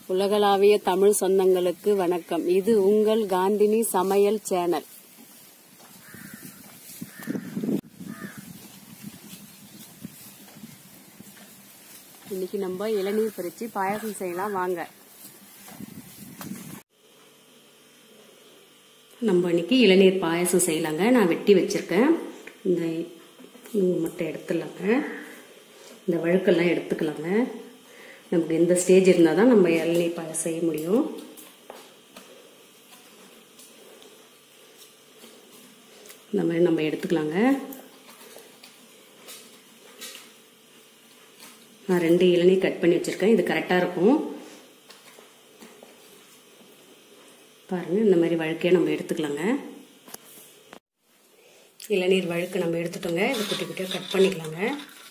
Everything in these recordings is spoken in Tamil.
உலகளாவிய தமிழ் சொந்தங்களுக்கு வணக்கம் இது உங்கள் காந்தினி சமையல் சேனல் இன்னைக்கு நம்ம இளநீர் பறிச்சு பாயாசம் செய்யலாம் வாங்க நம்ம இன்னைக்கு இளநீர் பாயாசம் செய்யலாங்க நான் வெட்டி வச்சிருக்கேன் இந்த இவங்க மட்டும் எடுத்துடலாங்க இந்த வழுக்கெல்லாம் எடுத்துக்கலாங்க நமக்கு இந்த ஸ்டேஜ் இருந்தால் தான் நம்ம இளநீர் பாயாசம் செய்ய முடியும் இந்த மாதிரி நம்ம எடுத்துக்கலாங்க நான் ரெண்டு இளநீர் கட் பண்ணி வச்சுருக்கேன் இது கரெக்டாக இருக்கும் பாருங்கள் இந்த மாதிரி வழுக்கையை நம்ம எடுத்துக்கலாங்க இளநீர் வழுக்கு நம்ம எடுத்துட்டோங்க இது குட்டி குட்டியாக கட் பண்ணிக்கலாங்க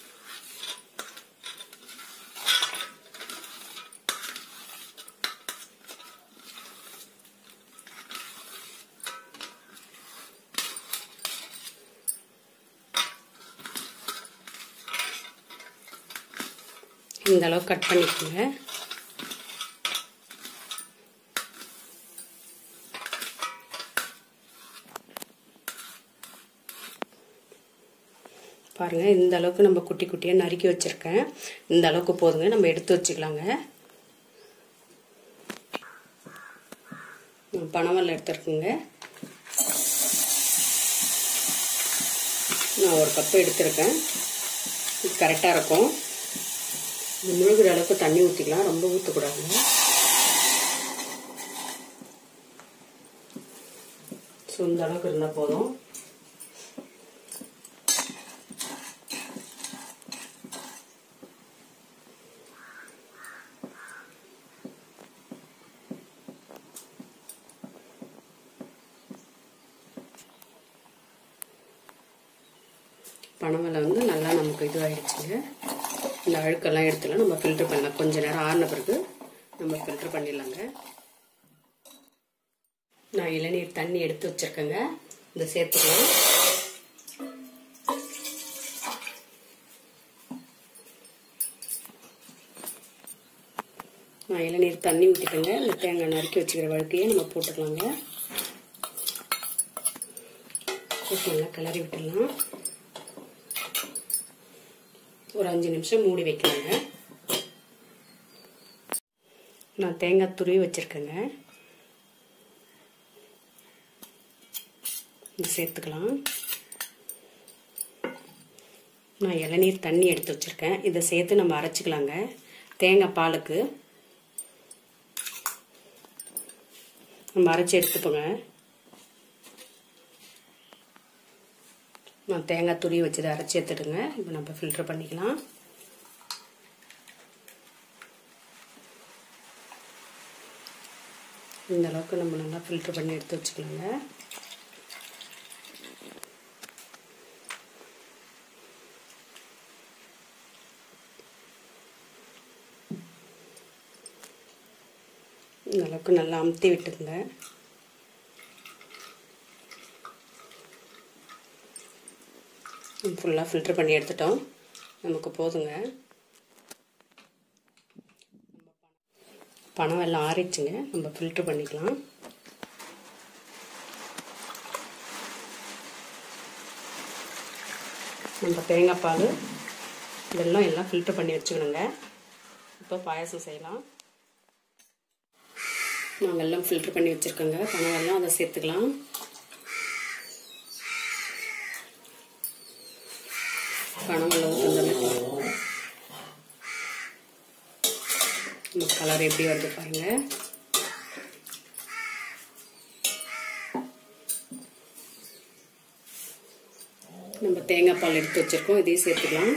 இந்த அளவு கட் பண்ணிக்கோங்க பாருங்கள் இந்த அளவுக்கு நம்ம குட்டி குட்டியாக நறுக்கி வச்சுருக்கேன் இந்த அளவுக்கு போதுங்க நம்ம எடுத்து வச்சுக்கலாங்க பனவெல்லாம் எடுத்துருக்குங்க நான் ஒரு கப்பு எடுத்திருக்கேன் இது கரெக்டாக இருக்கும் இது முழுகிற அளவுக்கு தண்ணி ஊற்றிக்கலாம் ரொம்ப ஊற்றக்கூடாதுங்க ஸோ இந்த அளவுக்கு இருந்தால் போதும் பனவலை வந்து நல்லா நமக்கு இதுவாகிடுச்சுங்க இந்த அழுக்கெல்லாம் எடுத்துலாம் நம்ம ஃபில்ட்ரு பண்ணலாம் கொஞ்ச நேரம் ஆறின பிறகு நம்ம ஃபில்ட்ரு பண்ணிடலாங்க நான் இளநீர் தண்ணி எடுத்து வச்சுருக்கேங்க இந்த சேர்த்துக்கலாம் நான் இளநீர் தண்ணி ஊற்றிட்டேங்க இந்த தேங்காய் நறுக்கி வச்சுக்கிற வழக்கையே நம்ம போட்டுக்கலாங்க போட்டு நல்லா கிளறி விட்டுடலாம் ஒரு அஞ்சு நிமிஷம் மூடி வைக்கலாங்க நான் தேங்காய் துருவி வச்சுருக்கேங்க இது சேர்த்துக்கலாம் நான் இளநீர் தண்ணி எடுத்து வச்சுருக்கேன் இதை சேர்த்து நம்ம அரைச்சிக்கலாங்க தேங்காய் பாலுக்கு நம்ம அரைச்சி எடுத்துப்போங்க நான் தேங்காய் துருவி வச்சதை அரைச்சி எடுத்துடுங்க இப்போ நம்ம ஃபில்டர் பண்ணிக்கலாம் இந்த அளவுக்கு நம்ம நல்லா ஃபில்டர் பண்ணி எடுத்து வச்சுக்கலாங்க இந்த அளவுக்கு நல்லா அமுத்தி விட்டுங்க ஃபுல்லாக ஃபில்ட்ரு பண்ணி எடுத்துட்டோம் நமக்கு போதுங்க பணம் எல்லாம் ஆறிடுச்சுங்க நம்ம ஃபில்ட்ரு பண்ணிக்கலாம் நம்ம தேங்காய் பால் வெல்லம் எல்லாம் ஃபில்ட்ரு பண்ணி வச்சுக்கணுங்க இப்போ பாயாசம் செய்யலாம் நான் வெல்லம் ஃபில்ட்ரு பண்ணி வச்சுருக்கேங்க பணம் வெல்லம் அதை சேர்த்துக்கலாம் பணம் வெல்லம் ஊற்றுறது நம்ம கலர் எப்படி வருது பாருங்க நம்ம தேங்காய் பால் எடுத்து வச்சிருக்கோம் இதையும் சேர்த்துக்கலாம்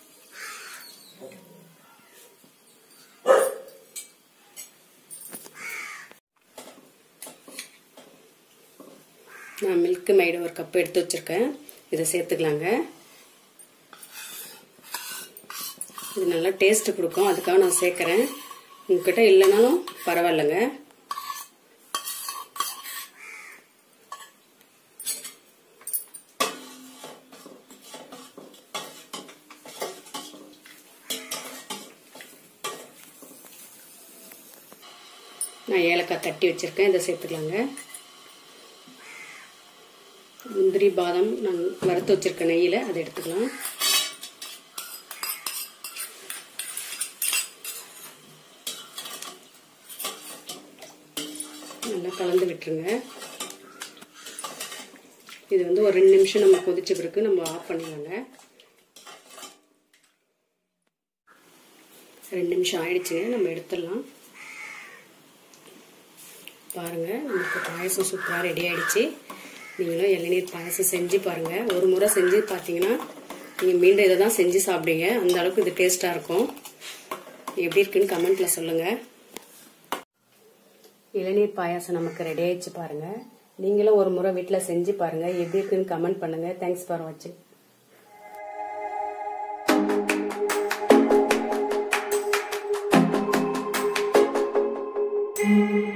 நான் மில்க் மைடு ஒரு கப் எடுத்து வச்சிருக்கேன் இதை சேர்த்துக்கலாங்க இது நல்லா டேஸ்ட் கொடுக்கும் அதுக்காக நான் சேர்க்குறேன் உங்ககிட்ட இல்லைனாலும் பரவாயில்லைங்க நான் ஏலக்காய் தட்டி வச்சுருக்கேன் இதை சேர்த்துக்கலாங்க முந்திரி பாதாம் நான் வறுத்து வச்சுருக்க நெய்யில் அதை எடுத்துக்கலாம் நல்லா கலந்து விட்டுருங்க இது வந்து ஒரு ரெண்டு நிமிஷம் நம்ம கொதிச்ச பிறகு நம்ம ஆஃப் பண்ணிடலாங்க ரெண்டு நிமிஷம் ஆயிடுச்சுங்க நம்ம எடுத்துடலாம் பாருங்கள் நமக்கு பாயசம் சூப்பராக ரெடி ஆயிடுச்சு நீங்களும் இளநீர் பாயசம் செஞ்சு பாருங்கள் ஒரு முறை செஞ்சு பார்த்தீங்கன்னா நீங்கள் மீண்டும் இதை தான் செஞ்சு சாப்பிடுங்க அந்த அளவுக்கு இது டேஸ்ட்டாக இருக்கும் எப்படி இருக்குன்னு கமெண்ட்டில் சொல்லுங்கள் இளநீர் பாயாசம் நமக்கு ரெடி ஆயிடுச்சு பாருங்கள் நீங்களும் ஒரு முறை வீட்டில் செஞ்சு பாருங்கள் எப்படி இருக்குன்னு கமெண்ட் பண்ணுங்கள் தேங்க்ஸ் ஃபார் வாட்சிங் thank you